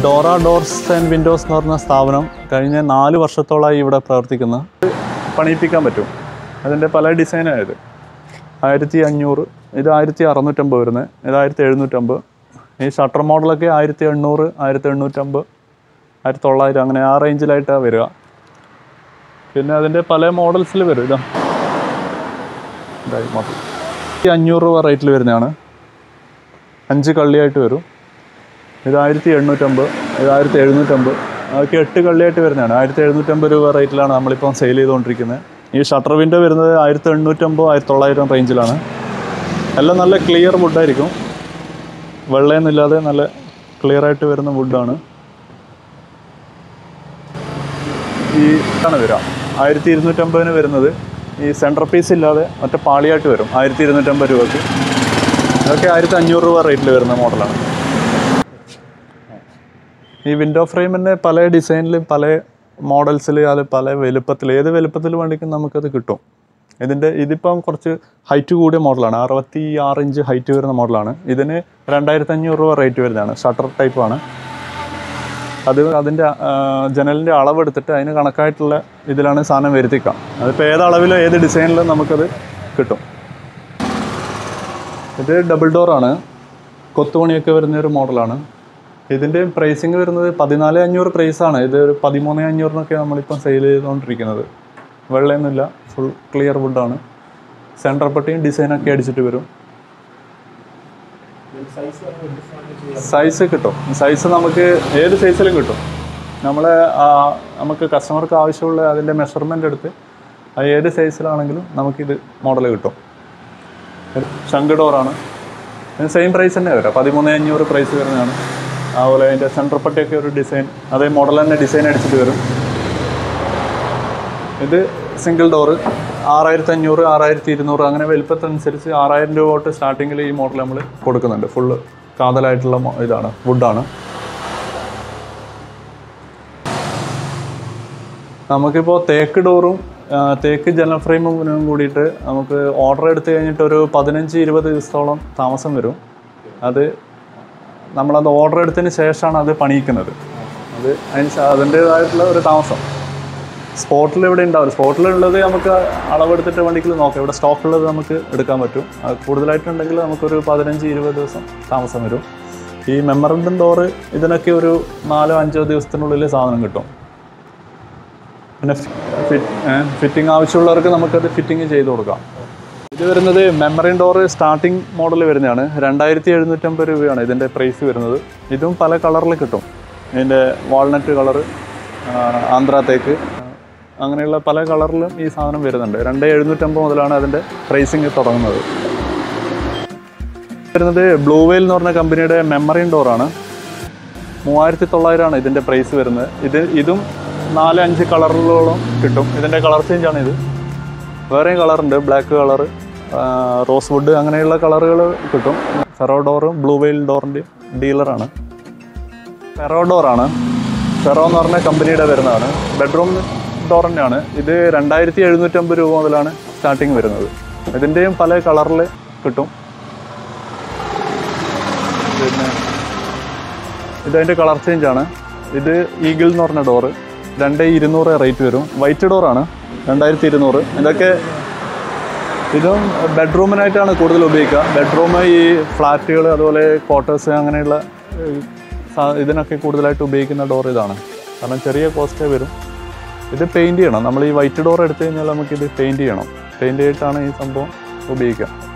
Dora doors and Windows എന്ന് പറഞ്ഞ സ്ഥാപനം കഴിഞ്ഞ നാല് വർഷത്തോളമായി ഇവിടെ പ്രവർത്തിക്കുന്ന പണിയിപ്പിക്കാൻ പറ്റും അതിൻ്റെ പല ഡിസൈനായത് ആയിരത്തി അഞ്ഞൂറ് ഇത് ആയിരത്തി അറുന്നൂറ്റമ്പത് വരുന്നത് ഇത് ആയിരത്തി എഴുന്നൂറ്റമ്പത് ഈ ഷട്ടർ മോഡലൊക്കെ ആയിരത്തി എണ്ണൂറ് ആയിരത്തി എണ്ണൂറ്റമ്പത് ആയിരത്തി തൊള്ളായിരം അങ്ങനെ ആ റേഞ്ചിലായിട്ടാണ് വരിക പിന്നെ അതിൻ്റെ പല മോഡൽസിൽ വരും ഇതാ ഇതായി മോഡൽ ഈ അഞ്ഞൂറ് രൂപ റേറ്റിൽ വരുന്നതാണ് അഞ്ച് കള്ളിയായിട്ട് വരും ഇത് ആയിരത്തി എണ്ണൂറ്റമ്പത് ഇത് ആയിരത്തി എഴുന്നൂറ്റമ്പത് അതൊക്കെ എട്ട് കള്ളിയായിട്ട് വരുന്നതാണ് ആയിരത്തി എഴുന്നൂറ്റമ്പത് രൂപ റേറ്റിലാണ് നമ്മളിപ്പം സെയിൽ ചെയ്തുകൊണ്ടിരിക്കുന്നത് ഈ ഷട്ടർ വിൻഡോ വരുന്നത് ആയിരത്തി എണ്ണൂറ്റമ്പത് ആയിരത്തി തൊള്ളായിരം റേഞ്ചിലാണ് എല്ലാം നല്ല ക്ലിയർ വുഡായിരിക്കും വെള്ളയൊന്നുമില്ലാതെ നല്ല ക്ലിയർ ആയിട്ട് വരുന്ന വുഡാണ് ഈ ഇതാണ് വരിക ആയിരത്തി ഇരുന്നൂറ്റമ്പതിന് വരുന്നത് ഈ സെൻറ്റർ പീസ് ഇല്ലാതെ ഒറ്റ പാളിയായിട്ട് വരും ആയിരത്തി ഇരുന്നൂറ്റമ്പത് രൂപയ്ക്ക് ഇതൊക്കെ ആയിരത്തി അഞ്ഞൂറ് രൂപ റേറ്റിൽ വരുന്ന മോഡലാണ് ഈ വിൻഡോ ഫ്രെയിമിൻ്റെ പല ഡിസൈനിലും പല മോഡൽസിൽ അത് പല വലുപ്പത്തിൽ ഏത് വലുപ്പത്തിൽ വേണ്ടിക്കും നമുക്കത് കിട്ടും ഇതിൻ്റെ ഇതിപ്പം കുറച്ച് ഹൈറ്റ് കൂടിയ മോഡലാണ് അറുപത്തി ആറ് ഇഞ്ച് ഹൈറ്റ് വരുന്ന മോഡലാണ് ഇതിന് രണ്ടായിരത്തി അഞ്ഞൂറ് രൂപ റേറ്റ് വരുന്നതാണ് ഷട്ടർ ടൈപ്പാണ് അത് അതിൻ്റെ ജനലിൻ്റെ അളവെടുത്തിട്ട് അതിന് കണക്കായിട്ടുള്ള ഇതിലാണ് സാധനം വരുത്തിക്കാം അതിപ്പോൾ ഏത് അളവിലോ ഏത് ഡിസൈനിലും നമുക്കത് കിട്ടും ഇത് ഡബിൾ ഡോറാണ് കൊത്തുപണിയൊക്കെ വരുന്ന ഒരു മോഡലാണ് ഇതിൻ്റെ പ്രൈസിങ് വരുന്നത് പതിനാല് അഞ്ഞൂറ് പ്രൈസാണ് ഇത് ഒരു പതിമൂന്ന് അഞ്ഞൂറിനൊക്കെ നമ്മളിപ്പം സെയിൽ ചെയ്തുകൊണ്ടിരിക്കുന്നത് വെള്ളയൊന്നുമില്ല ഫുൾ ക്ലിയർ വുഡാണ് സെൻറ്റർ പട്ടിയും ഡിസൈനൊക്കെ അടിച്ചിട്ട് വരും സൈസ് കിട്ടും സൈസ് നമുക്ക് ഏത് സൈസിലും കിട്ടും നമ്മൾ നമുക്ക് കസ്റ്റമർക്ക് ആവശ്യമുള്ള അതിൻ്റെ മെഷർമെൻ്റ് എടുത്ത് അത് ഏത് സൈസിലാണെങ്കിലും നമുക്കിത് മോഡൽ കിട്ടും ശംഖ് ഡോറാണ് ഇതിന് സെയിം പ്രൈസ് തന്നെ വരാം പതിമൂന്ന് അഞ്ഞൂറ് പ്രൈസ് വരുന്നതാണ് അതുപോലെ അതിൻ്റെ സെൻറ്റർ പട്ടിയൊക്കെ ഒരു ഡിസൈൻ അതേ മോഡൽ തന്നെ ഡിസൈൻ അടിച്ചിട്ട് വരും ഇത് സിംഗിൾ ഡോറ് ആറായിരത്തി അഞ്ഞൂറ് ആറായിരത്തി ഇരുന്നൂറ് അങ്ങനെ വലുപ്പത്തനുസരിച്ച് ആറായിരം രൂപ തൊട്ട് സ്റ്റാർട്ടിങ്ങിൽ ഈ മോഡൽ നമ്മൾ കൊടുക്കുന്നുണ്ട് ഫുള്ള് കാതലായിട്ടുള്ള മോ- ഇതാണ് വുഡാണ് നമുക്കിപ്പോൾ തേക്ക് ഡോറും ആ, തേക്ക് ജനൽ ഫ്രെയിമും കൂടിയിട്ട് നമുക്ക് ഓർഡർ എടുത്തു കഴിഞ്ഞിട്ട് ഒരു പതിനഞ്ച് ഇരുപത് ദിവസത്തോളം താമസം വരും അത് നമ്മളത് ഓർഡർ എടുത്തതിന് ശേഷമാണ് അത് പണിയിക്കുന്നത് അത് അതിന് ശ- അതിൻ്റേതായിട്ടുള്ള ഒരു താമസം സ്പോട്ടിൽ ഇവിടെ ഉണ്ടാവില്ല സ്പോട്ടിലുള്ളത് നമുക്ക് അളവെടുത്തിട്ട് വണ്ടിക്കിൽ നോക്കാം ഇവിടെ സ്റ്റോക്കുള്ളത് നമുക്ക് എടുക്കാൻ പറ്റും അത് കൂടുതലായിട്ടുണ്ടെങ്കിൽ നമുക്കൊരു പതിനഞ്ച് ഇരുപത് ദിവസം താമസം വരും ഈ മെമ്മറൻഡം ഡോറ് ഇതിനൊക്കെ ഒരു നാലോ അഞ്ചോ ദിവസത്തിനുള്ളിൽ സാധനം കിട്ടും പിന്നെ ഫിറ്റിംഗ് ആവശ്യമുള്ളവർക്ക് നമുക്കത് ഫിറ്റിംഗ് ചെയ്ത് കൊടുക്കാം ഇത് വരുന്നത് മെമ്മറിൻ ഡോറ് സ്റ്റാർട്ടിംഗ് മോഡൽ വരുന്നതാണ് രണ്ടായിരത്തി എഴുന്നൂറ്റമ്പത് രൂപയാണ് ഇതിൻ്റെ പ്രൈസ് വരുന്നത് ഇതും പല കളറിൽ കിട്ടും ഇതിൻ്റെ വാൾനട്ട് കളറ് ആന്ധ്ര തേക്ക് അങ്ങനെയുള്ള പല കളറിലും ഈ സാധനം വരുന്നുണ്ട് രണ്ട് എഴുന്നൂറ്റമ്പത് മുതലാണ് അതിൻ്റെ പ്രൈസിങ് തുടങ്ങുന്നത് വരുന്നത് ബ്ലൂ വെയിൽ എന്ന് പറഞ്ഞ കമ്പനിയുടെ മെമ്മറിൻ ഡോറാണ് മൂവായിരത്തി തൊള്ളായിരമാണ് ഇതിൻ്റെ പ്രൈസ് വരുന്നത് ഇത് ഇതും നാല് അഞ്ച് കളറുകളോളം കിട്ടും ഇതിൻ്റെ കളർ ചേഞ്ച് ആണ് ഇത് വേറെയും കളറുണ്ട് ബ്ലാക്ക് കളറ് റോസ് വുഡ് അങ്ങനെയുള്ള കളറുകൾ കിട്ടും ഫെറോ ഡോറും ബ്ലൂ വെയിൽ ഡോറിൻ്റെ ഡീലറാണ് ഫെറോ ഡോറാണ് ഫെറോ എന്ന് പറഞ്ഞ കമ്പനിയുടെ വരുന്നതാണ് ബെഡ്റൂം ഡോർ തന്നെയാണ് ഇത് രണ്ടായിരത്തി എഴുന്നൂറ്റമ്പത് രൂപ മുതലാണ് സ്റ്റാർട്ടിങ് വരുന്നത് ഇതിൻ്റെയും പല കളറിൽ കിട്ടും പിന്നെ ഇതതിൻ്റെ കളർ ചേഞ്ച് ആണ് ഇത് ഈഗിൾ എന്ന് പറഞ്ഞ ഡോറ് രണ്ട് ഇരുന്നൂറ് റേറ്റ് വരും വൈറ്റ് ഡോറാണ് രണ്ടായിരത്തി ഇരുന്നൂറ് ഇതൊക്കെ ഇതും ബെഡ്റൂമിനായിട്ടാണ് കൂടുതൽ ഉപയോഗിക്കുക ബെഡ്റൂം ഈ ഫ്ലാറ്റുകൾ അതുപോലെ ക്വാർട്ടേഴ്സ് അങ്ങനെയുള്ള ഏഹ്, സാ- ഇതിനൊക്കെ കൂടുതലായിട്ട് ഉപയോഗിക്കുന്ന ഡോർ ഇതാണ് കാരണം ചെറിയ കോസ്റ്റേ വരും ഇത് പെയിൻറ് ചെയ്യണം നമ്മൾ ഈ വൈറ്റ് ഡോർ എടുത്തു കഴിഞ്ഞാൽ നമുക്കിത് പെയിൻറ് ചെയ്യണം പെയിൻറ് ചെയ്തിട്ടാണ് ഈ സംഭവം ഉപയോഗിക്കുക